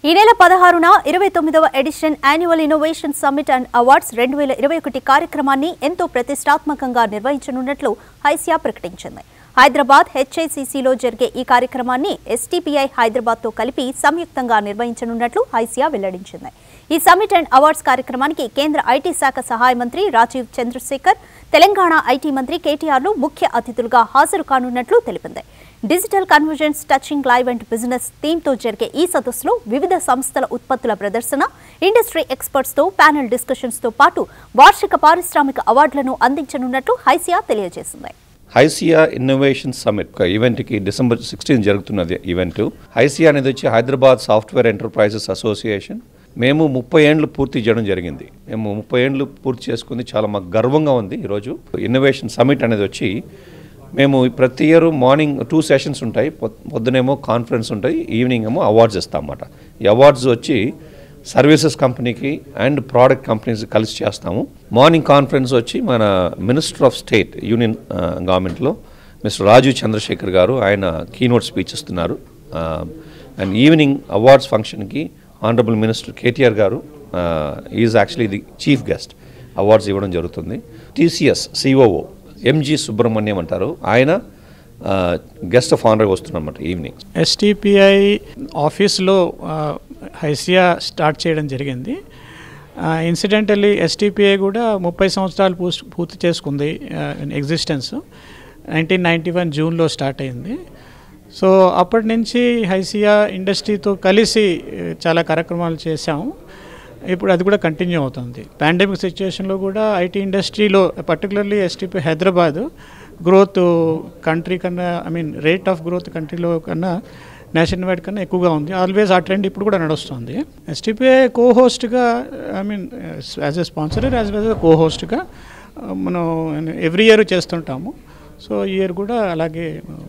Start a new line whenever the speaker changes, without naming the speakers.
ఈ నెల పదహారున ఇరవై తొమ్మిదవ edition annual innovation summit and awards రెండు వేల ఇరవై ఒకటి కార్యక్రమాన్ని ఎంతో ప్రతిష్టాత్మకంగా నిర్వహించనున్నట్లు హైసియా ప్రకటించింది హైదరాబాద్ హెచ్ఐసిసిలో జరిగే ఈ కార్యక్రమాన్ని ఎస్టీపీఐ హైదరాబాద్తో కలిపి సంయుక్తంగా నిర్వహించనున్నట్లు హైసియా వెల్లడించింది ఈ సమ్మిట్ అండ్ అవార్డ్స్ కార్యక్రమానికి కేంద్ర ఐటీ శాఖ సహాయ మంత్రి రాజీవ్ చంద్రశేఖర్ తెలంగాణ ఐటీ మంత్రి కేటీఆర్లు ముఖ్య అతిథులుగా హాజరు కానున్నట్లు తెలిపింది digital convergence touching live and business థీమ్తో జరిగే ఈ సదస్సులో వివిధ సంస్థల ఉత్పత్తుల ప్రదర్శన ఇండస్ట్రీ ఎక్స్పర్ట్స్తో ప్యానెల్ డిస్కషన్స్తో పాటు వార్షిక పారిశ్రామిక అవార్డులను అందించనున్నట్లు హైసియా తెలియజేసింది
హైసియా ఇన్నోవేషన్ సమిట్ ఒక ఈవెంట్కి డిసెంబర్ సిక్స్టీన్ జరుగుతున్నది ఈవెంట్ హైసియా అనేది వచ్చి హైదరాబాద్ సాఫ్ట్వేర్ ఎంటర్ప్రైజెస్ అసోసియేషన్ మేము ముప్పై ఏండ్లు పూర్తి చేయడం జరిగింది మేము ముప్పై ఏండ్లు పూర్తి చేసుకుంది చాలా మాకు గర్వంగా ఉంది ఈరోజు ఇన్నోవేషన్ సమిట్ అనేది వచ్చి మేము ప్రతి ఇయర్ మార్నింగ్ టూ సెషన్స్ ఉంటాయి పొద్- పొద్దునేమో కాన్ఫరెన్స్ ఉంటాయి ఈవినింగ్ ఏమో అవార్డ్స్ ఇస్తాం అన్నమాట ఈ అవార్డ్స్ వచ్చి సర్వీసెస్ కంపెనీకి అండ్ ప్రోడక్ట్ కంపెనీస్ కలిసి చేస్తాము మార్నింగ్ కాన్ఫరెన్స్ వచ్చి మన మినిస్టర్ ఆఫ్ స్టేట్ యూనియన్ గవర్నమెంట్లో మిస్టర్ రాజు చంద్రశేఖర్ గారు ఆయన కీనోట్ స్పీచ్ ఇస్తున్నారు అండ్ ఈవినింగ్ అవార్డ్స్ ఫంక్షన్కి ఆనరబుల్ మినిస్టర్ కేటీఆర్ గారు is actually the chief guest awards ఇవ్వడం జరుగుతుంది టీసీఎస్ సిఓఓ ఎంజి సుబ్రహ్మణ్యం అంటారు ఆయన గెస్ట్ ఆఫ్ ఆనర్ వస్తున్నమాట ఈవినింగ్
ఎస్టీపీఐ ఆఫీస్లో ఆ, హైసియా స్టార్ట్ చేయడం జరిగింది ఇన్సిడెంటల్లీ ఎస్టీపీఐ కూడా ముప్పై సంవత్సరాలు పూస్- పూర్తి చేసుకుంది ఎగ్జిస్టెన్స్ నైన్టీన్ నైంటీ వన్ జూన్లో స్టార్ట్ అయింది సో అప్పటి నుంచి హైసియా ఇండస్ట్రీతో కలిసి ఆ, చాలా కార్యక్రమాలు చేశాము ఇప్పుడు అది కూడా కంటిన్యూ అవుతుంది పాండమిక్ సిచ్యువేషన్లో కూడా ఐటీ ఇండస్ట్రీలో particularly STP Hyderabad growth country కన్నా I mean rate of growth కంట్రీలో కన్నా నేషనల్ వైడ్ కన్నా ఎక్కువగా ఉంది ఆల్వేస్ ఆ ట్రెండ్ ఇప్పుడు కూడా నడుస్తుంది ఎస్టీపీఐ కో హోస్ట్గా I mean as a sponsor as well co హోస్ట్గా మనం ఎవ్రీ ఇయర్ చేస్తుంటాము సో ఈ ఇయర్ కూడా అలాగే